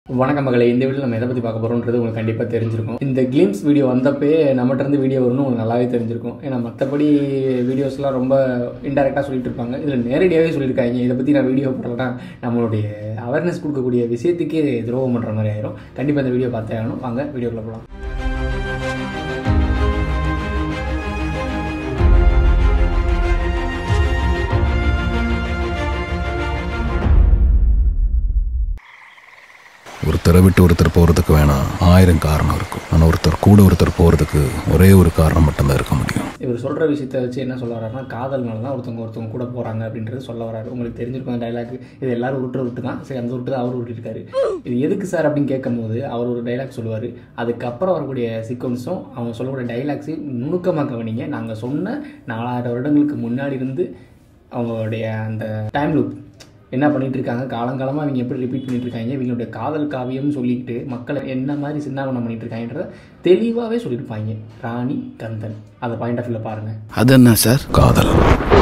வணக்கம் மகளே இந்த வீடியோ நம்ம எதை பற்றி பார்க்க போகிறோன்றது உங்களுக்கு கண்டிப்பாக தெரிஞ்சிருக்கும் இந்த கிளிம்ஸ் வீடியோ வந்தப்பே நம்மகிட்ட இருந்து வீடியோ வரும்னு உங்களுக்கு நல்லாவே தெரிஞ்சிருக்கும் ஏன்னா மற்றபடி வீடியோஸ்லாம் ரொம்ப இன்டெரக்டாக சொல்லிட்டு இருப்பாங்க இதில் நேரடியாகவே சொல்லியிருக்காங்க இதை பற்றி நான் வீடியோ போடலன்னா நம்மளுடைய அவேர்னஸ் கொடுக்கக்கூடிய விஷயத்துக்கே துரோகம் பண்ணுற மாதிரி ஆயிரும் கண்டிப்பாக இந்த வீடியோ பார்த்தே ஆகணும் வாங்க வீடியோக்குள்ள போகலாம் ஒருத்தரை விட்டு ஒருத்தர் போகிறதுக்கு வேணாம் ஆயிரம் காரணம் இருக்கும் ஆனால் ஒருத்தர் கூட ஒருத்தர் போகிறதுக்கு ஒரே ஒரு காரணம் மட்டும்தான் இருக்க முடியும் இவர் சொல்கிற விஷயத்த வச்சு என்ன சொல்ல வர்றாருன்னா காதல்னால தான் ஒருத்தவங்க ஒருத்தவங்க கூட போகிறாங்க அப்படின்றது சொல்ல வராரு உங்களுக்கு தெரிஞ்சிருக்கும் அந்த டைலாக் இது எல்லாரும் விட்டுற விட்டு தான் சரி அந்த விட்டு தான் அவர் விட்டுருக்காரு இது எதுக்கு சார் அப்படின்னு கேட்கும்போது அவர் ஒரு டைலாக் சொல்லுவார் அதுக்கப்புறம் வரக்கூடிய சீக்வன்ஸும் அவங்க சொல்லக்கூடிய டைலாக்ஸையும் நுணுக்கமாக கவனிங்க நாங்கள் சொன்ன நாலாயிரம் வருடங்களுக்கு முன்னாடி இருந்து அவங்களுடைய அந்த டைம் லூப் என்ன பண்ணிட்டு இருக்காங்க காலங்காலமாக அவங்க எப்படி ரிப்பீட் பண்ணிட்டு இருக்காங்க இவங்களுடைய காதல் காவியம்னு சொல்லிட்டு மக்களை என்ன மாதிரி சின்னாவனம் பண்ணிட்டு இருக்காங்கன்றத தெளிவாகவே சொல்லியிருப்பாங்க ராணி கந்தன் அதை பாயிண்ட் ஆஃப் வியூவில் பாருங்கள் அது என்ன சார் காதல்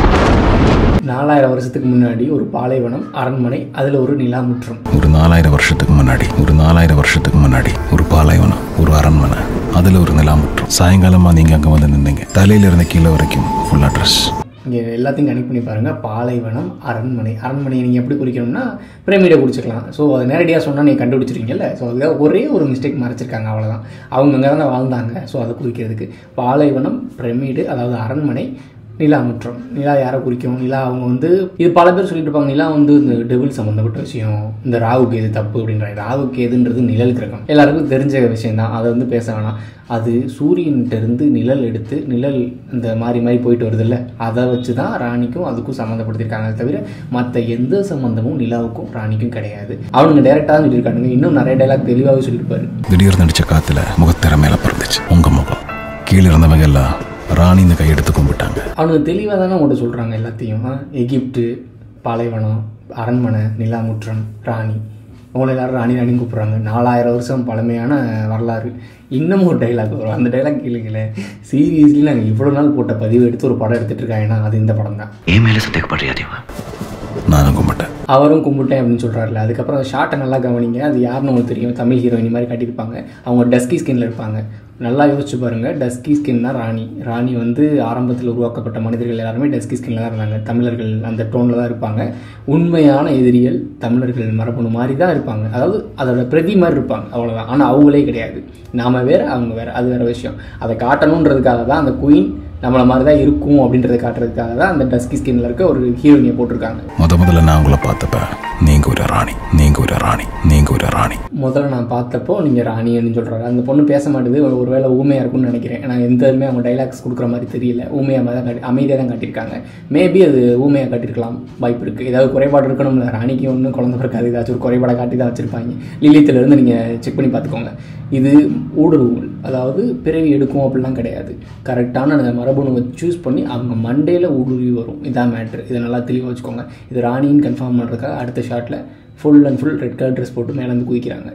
நாலாயிரம் வருஷத்துக்கு முன்னாடி ஒரு பாலைவனம் அரண்மனை அதில் ஒரு நிலா முற்றம் ஒரு நாலாயிரம் வருஷத்துக்கு முன்னாடி ஒரு நாலாயிரம் வருஷத்துக்கு முன்னாடி ஒரு பாலைவனம் ஒரு அரண்மனை அதில் ஒரு நிலாமுற்றம் சாயங்காலமாக நீங்கள் அங்கே வந்து நின்னீங்க தலையில இருந்து கீழே வரைக்கும் ஃபுல் அட்ரஸ் இங்கே எல்லாத்தையும் கனெக்ட் பண்ணி பாருங்கள் பாலைவனம் அரண்மனை அரண்மனையை நீங்கள் எப்படி குறிக்கணும்னா பிரமிடை குடிச்சிக்கலாம் ஸோ அதை நேரடியாக சொன்னால் நீங்கள் கண்டுபிடிச்சிருக்கீங்கல்ல ஸோ அதுக்காக ஒரே ஒரு மிஸ்டேக் மறைச்சிருக்காங்க அவ்வளோதான் அவங்க அங்கே தானே வாழ்ந்தாங்க ஸோ அதை குறிக்கிறதுக்கு பாலைவனம் பிரமிடு அதாவது அரண்மனை நிலா முற்றம் நிலா யாரை குறிக்கும் நிலா அவங்க வந்து இது பல பேர் சொல்லிட்டு இருப்பாங்க நிலா வந்து இந்த டெவில் சம்மந்தப்பட்ட விஷயம் இந்த ராகுக்கு எது தப்பு அப்படின்றாங்க ராகுக்கு எதுன்றது நிழல் கிரகம் எல்லாருக்கும் தெரிஞ்ச விஷயம் தான் அதை வந்து பேச வேணாம் அது சூரியன்கிட்ட இருந்து நிழல் எடுத்து நிழல் இந்த மாதிரி மாதிரி போயிட்டு வருதுல்ல அதை வச்சு தான் ராணிக்கும் அதுக்கும் சம்மந்தப்படுத்திருக்காங்க தவிர மற்ற எந்த சம்மந்தமும் நிலாவுக்கும் ராணிக்கும் கிடையாது அவனுங்க டேரெக்டாக சொல்லியிருக்கானுங்க இன்னும் நிறைய டைலாக் தெளிவாகவே சொல்லியிருப்பாரு திடீர்னு அடிச்ச காத்துல முகத்திற மேலே பிறந்துச்சு உங்கள் முகம் கீழே இருந்தவங்க எல்லாம் ராணி இந்த கையெடுத்து கும்பிட்டாங்க அவனுக்கு தெளிவாக தானே உங்கள்கிட்ட சொல்கிறாங்க எல்லாத்தையும் ஆ? எகிப்து பாலைவனம் அரண்மனை நிலாமுற்றம் ராணி உங்களை எல்லாரும் ராணி ராணின்னு கூப்பிட்றாங்க நாலாயிரம் வருஷம் பழமையான வரலாறு இன்னமும் ஒரு டைலாக் வரும் அந்த டைலாக் கேளுங்களே சீரியஸ்லி நாங்கள் இவ்வளோ நாள் போட்ட பதிவு எடுத்து ஒரு படம் எடுத்துகிட்டு இருக்காங்கன்னா அது இந்த படம் தான் என் மேல சந்தேகப்படுறியா தேவா நானும் கும்பிட்டேன் அவரும் கும்பிட்டேன் அப்படின்னு சொல்கிறாருல அதுக்கப்புறம் ஷார்ட்டை நல்லா கவனிங்க அது யாருன்னு உங்களுக்கு தெரியும் தமிழ் ஹீரோயின் மாதிரி காட்டியிருப்பாங்க அவங்க டஸ்கி ஸ்கின்ல இருப்பாங்க நல்லா யோசிச்சு பாருங்க டஸ்கி ஸ்கின் தான் ராணி ராணி வந்து ஆரம்பத்தில் உருவாக்கப்பட்ட மனிதர்கள் எல்லாருமே டஸ்கி ஸ்கின்ல தான் இருந்தாங்க தமிழர்கள் அந்த டோனில் தான் இருப்பாங்க உண்மையான எதிரிகள் தமிழர்கள் மரபணு மாதிரி தான் இருப்பாங்க அதாவது அதோட பிரதி மாதிரி இருப்பாங்க அவ்வளோதான் ஆனால் அவங்களே கிடையாது நாம வேற அவங்க வேற அது வேற விஷயம் அதை காட்டணுன்றதுக்காக தான் அந்த குயின் நம்மளை மாதிரி தான் இருக்கும் அப்படின்றத காட்டுறதுக்காக தான் அந்த டஸ்கி ஸ்கின்ல இருக்க ஒரு ஹீரோயினை போட்டிருக்காங்க முத முதல்ல நான் உங்களை பார்த்தப்ப நீங்கள் ஒரு ராணி நீங்கள் ஒரு ராணி நீங்கள் ஒரு ராணி முதல்ல நான் பார்த்தப்போ நீங்கள் ராணின்னு சொல்கிறாரு அந்த பொண்ணு பேச மாட்டேது ஒரு- ஒருவேளை ஊமையாக இருக்கும்னு நினைக்கிறேன் நான் எந்த இதுவுமே அவங்க டைலாக்ஸ் கொடுக்குற மாதிரி தெரியல ஊமையாக தான் காட்டி அமைதியாக தான் காட்டியிருக்காங்க மேபி அது ஊமையாக காட்டியிருக்கலாம் வாய்ப்பு இருக்குது ஏதாவது குறைபாடு இருக்கணும்ல ராணிக்கு ஒன்றும் குழந்தை பிறக்காது ஏதாச்சும் ஒரு குறைபாடை காட்டி தான் வச்சுருப்பாங்க லிலியத்துலேருந்து நீங்கள் செக் பண்ணி பார்த்துக்கோங்க இது ஊடுருவல் அதாவது பிறவி எடுக்கும் அப்படிலாம் கிடையாது கரெக்டான அந்த மரபணுவை சூஸ் பண்ணி அவங்க மண்டேல ஊடுருவி வரும் இதான் மேட்ரு இதை நல்லா தெளிவாக வச்சுக்கோங்க இது ராணின்னு கன்ஃபார்ம் பண்ணுறதுக்காக அடுத்த ஷாட்டில் full and full red colour dress போட்டு மேலே இருந்து குதிக்கிறாங்க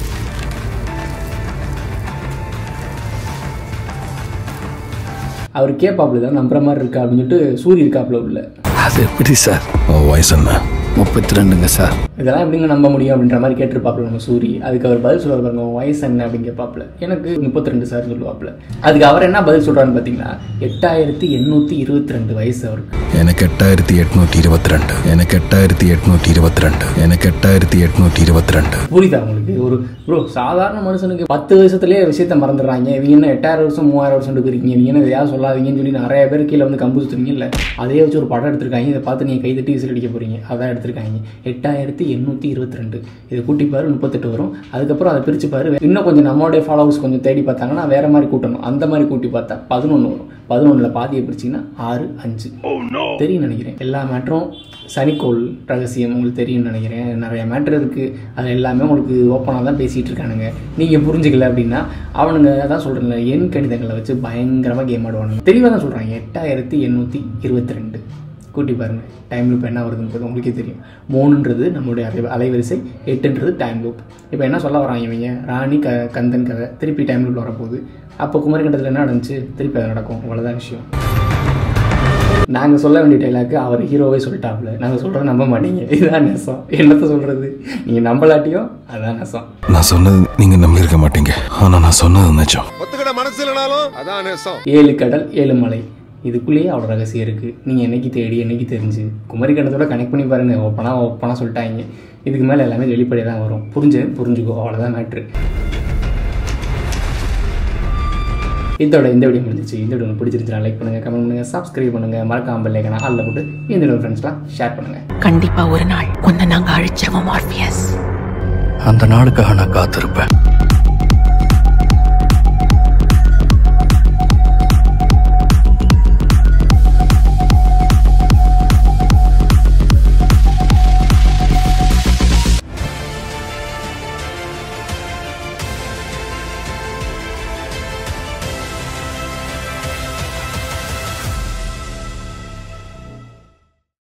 அவர் கேப்பாப்புல தான் நம்புற மாதிரி இருக்கா அப்படின்னு சொல்லிட்டு சூரிய இருக்காப்புல உள்ள அது எப்படி சார் ஓ வயசு என்ன முப்பத்தி ரெண்டுங்க சார் இதெல்லாம் எப்படிங்க நம்ப முடியும் அப்படின்ற மாதிரி கேட்டிருப்பாப்புல நம்ம சூரி அதுக்கு அவர் பதில் சொல்லுவார் பாருங்க உன் வயசு என்ன அப்படின்னு கேட்பாப்புல எனக்கு முப்பத்தி ரெண்டு சார் சொல்லுவாப்புல அதுக்கு அவர் என்ன பதில் சொல்றாருன்னு பார்த்தீங்கன்னா எட்டாயிரத்தி எண்ணூற்றி இருபத்தி ரெண்டு வயசு அவருக்கு எனக்கு எட்டாயிரத்தி எட்நூற்றி இருபத்தி ரெண்டு எனக்கு எட்டாயிரத்தி எட்நூற்றி இருபத்தி ரெண்டு எனக்கு எட்டாயிரத்தி எட்நூற்றி இருபத்தி ரெண்டு புரியுதா உங்களுக்கு ஒரு ப்ரோ சாதாரண மனுஷனுக்கு பத்து வருஷத்துலேயே விஷயத்த மறந்துடுறாங்க இவங்க என்ன எட்டாயிரம் வருஷம் மூவாயிரம் வருஷம் இருக்கீங்க நீங்க என்ன எதையாவது சொல்லாதீங்கன்னு சொல்லி நிறைய பேர் கீழே வந்து கம்பு சுத்துறீங்கல்ல அதே வச்சு ஒரு படம் எடுத்திருக்காங்க இதை பார்த்து நீங்கள் கைதட்டி விசில் அடிக்க போறீங்க அதான் எடுத்திருக்காங்க எட்டாயிரத்தி எண்ணூற்றி இருபத்தி ரெண்டு இது கூட்டி பாரு முப்பத்தெட்டு வரும் அதுக்கப்புறம் அதை பிரிச்சு பாரு இன்னும் கொஞ்சம் நம்மளுடைய ஃபாலோவர்ஸ் கொஞ்சம் தேடி பார்த்தாங்கன்னா வேற மாதிரி கூட்டணும் அந்த மாதிரி கூட்டி பார்த்தா பதினொன்று வரும் பதினொன்றில் பாதியை பிரிச்சிங்கன்னா ஆறு அஞ்சு தெரியும் நினைக்கிறேன் எல்லா மேட்டரும் சனிக்கோள் ரகசியம் உங்களுக்கு தெரியும்னு நினைக்கிறேன் நிறைய மேட்ரு இருக்குது அது எல்லாமே உங்களுக்கு ஓப்பனாக தான் பேசிகிட்டு இருக்கானுங்க நீங்கள் புரிஞ்சுக்கல அப்படின்னா அவனுங்க தான் சொல்கிறேன்ல எண் கணிதங்களை வச்சு பயங்கரமாக கேம் ஆடுவானுங்க தெளிவாக தான் சொல்கிறாங்க எட்டாயிரத்தி எண்ணூற்றி இருபத்தி ரெண்டு கூட்டி பாருங்கள் டைம் லூப் என்ன வருதுன்றது உங்களுக்கே தெரியும் மூணுன்றது நம்மளுடைய அலை அலைவரிசை எட்டுன்றது டைம் லூப் இப்போ என்ன சொல்ல வராங்க இவங்க ராணி க கந்தன் கதை திருப்பி டைம் லூப்பில் வரப்போகுது அப்போ குமரிக்கண்டத்தில் என்ன நடந்துச்சு திருப்பி அது நடக்கும் அவ்வளோதான் விஷயம் நாங்கள் சொல்ல வேண்டிய டைலாக்கு அவர் ஹீரோவே சொல்லிட்டாப்ல நாங்கள் சொல்கிறத நம்ப மாட்டீங்க இதுதான் நெசம் என்னத்த சொல்கிறது நீங்கள் நம்பலாட்டியும் அதான் நெசம் நான் சொன்னது நீங்க நம்பியிருக்க மாட்டீங்க ஆனா நான் சொன்னது நிஜம் ஒத்துக்கிட மனசு இல்லைனாலும் அதான் நேசம் ஏழு கடல் ஏழு மலை இதுக்குள்ளேயே அவ்வளோ ரகசியம் இருக்குது நீங்கள் என்னைக்கு தேடி என்னைக்கு தெரிஞ்சு குமரி கண்டத்தோட கனெக்ட் பண்ணி பாருங்கள் ஓப்பனா ஓப்பனா சொல்லிட்டாங்க இதுக்கு மேலே எல்லாமே வெளிப்படையாக தான் வரும் புரிஞ்சு புரிஞ்சுக்கோ அவ்வளோதான் மேட்ரு இதோட இந்த வீடியோ முடிஞ்சிச்சு இந்த வீடியோ உங்களுக்கு பிடிச்சிருந்துச்சுன்னா லைக் பண்ணுங்கள் கமெண்ட் பண்ணுங்கள் சப்ஸ்கிரைப் பண்ணுங்கள் மறக்காம பெல்லைக்கனா அதில் போட்டு இந்த வீடியோ ஃப்ரெண்ட்ஸ்லாம் ஷேர் பண்ணுங்கள் கண்டிப்பா ஒரு நாள் உன்னை நாங்க அழிச்சிருவோம் ஆர்பியஸ் அந்த நாளுக்காக நான் காத்திருப்பேன்